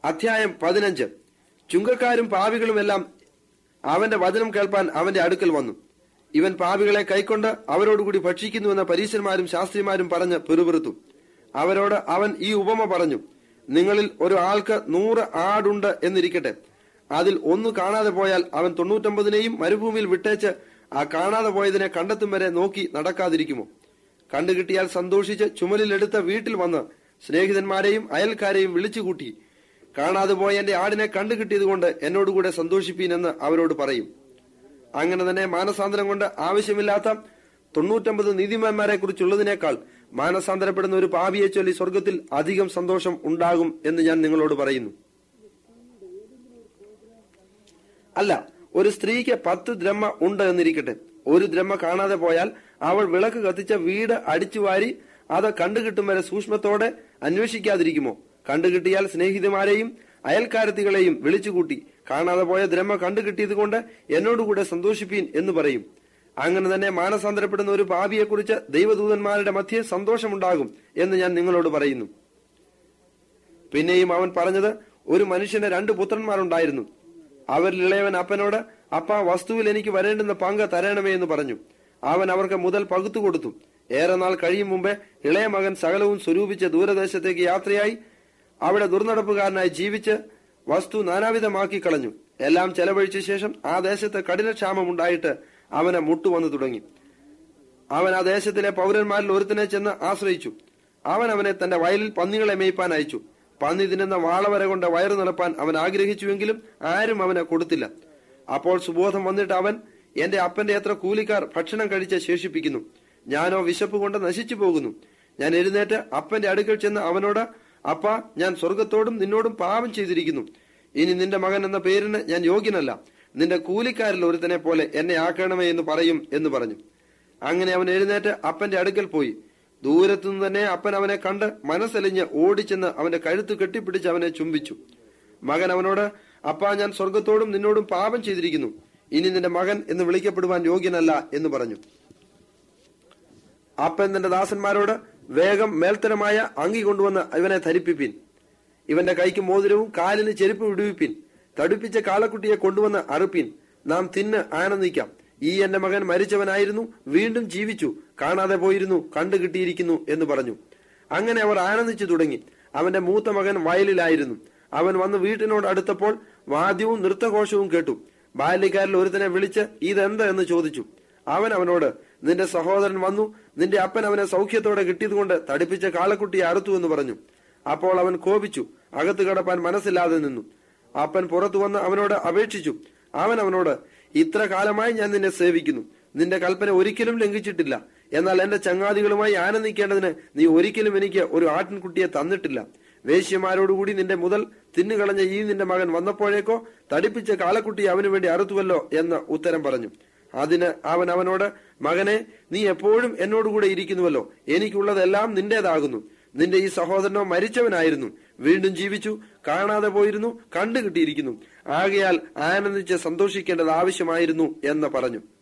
അധ്യായം പതിനഞ്ച് ചുങ്കക്കാരും പാവികളുമെല്ലാം അവന്റെ വചനം കേൾപ്പാൻ അവന്റെ അടുക്കൽ വന്നു ഇവൻ പാപികളെ കൈക്കൊണ്ട് അവരോടുകൂടി ഭക്ഷിക്കുന്നുവെന്ന പരീശന്മാരും ശാസ്ത്രിമാരും പറഞ്ഞ് പിറുപിറുത്തു അവരോട് അവൻ ഈ ഉപമ പറഞ്ഞു നിങ്ങളിൽ ഒരു ആൾക്ക് നൂറ് ആടുണ്ട് എന്നിരിക്കട്ടെ അതിൽ ഒന്ന് കാണാതെ പോയാൽ അവൻ തൊണ്ണൂറ്റൊമ്പതിനെയും മരുഭൂമിയിൽ വിട്ടേച്ച് ആ കാണാതെ പോയതിനെ കണ്ടെത്തും വരെ നോക്കി നടക്കാതിരിക്കുമോ കണ്ടുകിട്ടിയാൽ സന്തോഷിച്ച് ചുമലിലെടുത്ത വീട്ടിൽ വന്ന് സ്നേഹിതന്മാരെയും അയൽക്കാരെയും വിളിച്ചുകൂട്ടി കാണാതെ പോയ എന്റെ ആടിനെ കണ്ടുകിട്ടിയതുകൊണ്ട് എന്നോടുകൂടെ സന്തോഷിപ്പീനെന്ന് അവരോട് പറയും അങ്ങനെ തന്നെ മാനസാന്തരം കൊണ്ട് ആവശ്യമില്ലാത്ത തൊണ്ണൂറ്റമ്പത് നീതിമാന്മാരെ കുറിച്ചുള്ളതിനേക്കാൾ മാനസാന്തരപ്പെടുന്ന ഒരു പാപിയെ ചൊല്ലി സ്വർഗത്തിൽ അധികം സന്തോഷം ഉണ്ടാകും എന്ന് ഞാൻ നിങ്ങളോട് പറയുന്നു അല്ല ഒരു സ്ത്രീക്ക് പത്ത് ദ്രഹ്മ ഉണ്ട് എന്നിരിക്കട്ടെ ഒരു ദ്രഹ്മ കാണാതെ പോയാൽ അവൾ വിളക്ക് കത്തിച്ച വീട് അടിച്ചുവാരി അത് കണ്ടുകിട്ടും വരെ സൂക്ഷ്മത്തോടെ അന്വേഷിക്കാതിരിക്കുമോ കണ്ടുകിട്ടിയാൽ സ്നേഹിതമാരെയും അയൽക്കാരത്തികളെയും വിളിച്ചുകൂട്ടി കാണാതെ പോയ ദ്രഹ്മ കണ്ടുകിട്ടിയത് കൊണ്ട് എന്നോടുകൂടെ സന്തോഷിപ്പീൻ എന്ന് പറയും അങ്ങനെ തന്നെ മാനസാന്തരപ്പെടുന്ന ഒരു പാപിയെക്കുറിച്ച് ദൈവദൂതന്മാരുടെ മധ്യേ സന്തോഷമുണ്ടാകും എന്ന് ഞാൻ നിങ്ങളോട് പറയുന്നു പിന്നെയും അവൻ പറഞ്ഞത് ഒരു മനുഷ്യന് രണ്ട് പുത്രന്മാരുണ്ടായിരുന്നു അവരിൽ ഇളയവൻ അപ്പനോട് അപ്പ വസ്തുവിൽ എനിക്ക് വരേണ്ടുന്ന പങ്ക് തരണമേ എന്ന് പറഞ്ഞു അവൻ അവർക്ക് മുതൽ പകുത്തു കൊടുത്തു ഏറെ നാൾ കഴിയും മുമ്പേ ഇളയ മകൻ സകലവും സ്വരൂപിച്ച് ദൂരദേശത്തേക്ക് യാത്രയായി അവിടെ ദുർനടപ്പുകാരനായി ജീവിച്ച് വസ്തു നാനാവിധമാക്കി കളഞ്ഞു എല്ലാം ചെലവഴിച്ച ശേഷം ആ ദേശത്ത് കഠിനക്ഷാമം ഉണ്ടായിട്ട് അവനെ മുട്ടുവന്നു തുടങ്ങി അവൻ ആ ദേശത്തിലെ പൗരന്മാരിൽ ഒരുത്തിനെ ചെന്ന് ആശ്രയിച്ചു അവൻ അവനെ തന്റെ വയലിൽ പന്നികളെ മേയ്പ്പാൻ അയച്ചു പന്നി തിന്നുന്ന വാളവര കൊണ്ട് വയറു നിറപ്പാൻ അവൻ ആഗ്രഹിച്ചുവെങ്കിലും ആരും അവനെ കൊടുത്തില്ല അപ്പോൾ സുബോധം വന്നിട്ട് അവൻ എന്റെ അപ്പന്റെ എത്ര കൂലിക്കാർ ഭക്ഷണം കഴിച്ച് ശേഷിപ്പിക്കുന്നു ഞാനോ വിശപ്പ് കൊണ്ട് നശിച്ചു പോകുന്നു ഞാൻ എഴുന്നേറ്റ് അപ്പന്റെ അടുക്കൽ ചെന്ന് അവനോട് അപ്പ ഞാൻ സ്വർഗത്തോടും നിന്നോടും പാപം ചെയ്തിരിക്കുന്നു ഇനി നിന്റെ മകൻ എന്ന പേരിന് ഞാൻ യോഗ്യനല്ല നിന്റെ കൂലിക്കാരിൽ ഒരുത്തനെ പോലെ എന്നെ ആക്കണമേ എന്ന് പറയും എന്ന് പറഞ്ഞു അങ്ങനെ അവൻ എഴുന്നേറ്റ് അപ്പന്റെ അടുക്കൽ പോയി ദൂരത്തുനിന്ന് തന്നെ അപ്പൻ അവനെ കണ്ട് മനസ്സലിഞ്ഞ് ഓടിച്ചെന്ന് അവന്റെ കഴുത്ത് കെട്ടിപ്പിടിച്ച് അവനെ ചുംബിച്ചു മകൻ അവനോട് അപ്പാ ഞാൻ സ്വർഗത്തോടും നിന്നോടും പാപം ചെയ്തിരിക്കുന്നു ഇനി നിന്റെ മകൻ എന്ന് വിളിക്കപ്പെടുവാൻ യോഗ്യനല്ല എന്ന് പറഞ്ഞു അപ്പൻ തന്റെ ദാസന്മാരോട് വേഗം മേൽത്തരമായ അങ്കി കൊണ്ടുവന്ന് ഇവനെ ധരിപ്പിപ്പിൻ ഇവന്റെ കൈക്ക് മോതിരവും കാലിന് ചെരുപ്പ് വിടുവിപ്പിൻ തടുപ്പിച്ച കാളക്കുട്ടിയെ കൊണ്ടുവന്ന് അറുപ്പിൻ നാം തിന്ന് ആനന്ദിക്കാം ഈ എന്റെ മകൻ മരിച്ചവനായിരുന്നു വീണ്ടും ജീവിച്ചു കാണാതെ പോയിരുന്നു കണ്ടു കിട്ടിയിരിക്കുന്നു എന്ന് പറഞ്ഞു അങ്ങനെ അവർ ആനന്ദിച്ചു തുടങ്ങി അവന്റെ മൂത്ത മകൻ വയലിലായിരുന്നു അവൻ വന്ന് വീട്ടിനോട് അടുത്തപ്പോൾ വാദ്യവും നൃത്തഘോഷവും കേട്ടു ബാല്യക്കാരിൽ ഒരുത്തനെ വിളിച്ച് ഇതെന്ത് എന്ന് ചോദിച്ചു അവൻ അവനോട് നിന്റെ സഹോദരൻ വന്നു നിന്റെ അപ്പൻ അവനെ സൗഖ്യത്തോടെ കിട്ടിയതുകൊണ്ട് തടിപ്പിച്ച കാളക്കുട്ടിയെ അറുത്തു എന്ന് പറഞ്ഞു അപ്പോൾ അവൻ കോപിച്ചു അകത്ത് കടപ്പാൻ മനസ്സില്ലാതെ നിന്നു അപ്പൻ പുറത്തു വന്ന് അവനോട് അപേക്ഷിച്ചു അവൻ അവനോട് ഇത്ര കാലമായി ഞാൻ നിന്നെ സേവിക്കുന്നു നിന്റെ കൽപ്പന ഒരിക്കലും ലംഘിച്ചിട്ടില്ല എന്നാൽ എന്റെ ചങ്ങാതികളുമായി ആനന്ദിക്കേണ്ടതിന് നീ ഒരിക്കലും എനിക്ക് ഒരു ആട്ടിൻകുട്ടിയെ തന്നിട്ടില്ല വേശ്യമാരോടുകൂടി നിന്റെ മുതൽ തിന്നുകളഞ്ഞ ഈ നിന്റെ മകൻ വന്നപ്പോഴേക്കോ തടിപ്പിച്ച കാളക്കുട്ടി അവനു വേണ്ടി അറുത്തുവല്ലോ എന്ന് ഉത്തരം പറഞ്ഞു അതിന് അവൻ അവനോട് മകനെ നീ എപ്പോഴും എന്നോടുകൂടെ ഇരിക്കുന്നുവല്ലോ എനിക്കുള്ളതെല്ലാം നിന്റേതാകുന്നു നിന്റെ ഈ സഹോദരനോ മരിച്ചവനായിരുന്നു വീണ്ടും ജീവിച്ചു കാണാതെ പോയിരുന്നു കണ്ടു കിട്ടിയിരിക്കുന്നു ആകയാൽ ആനന്ദിച്ച് സന്തോഷിക്കേണ്ടത് ആവശ്യമായിരുന്നു എന്ന് പറഞ്ഞു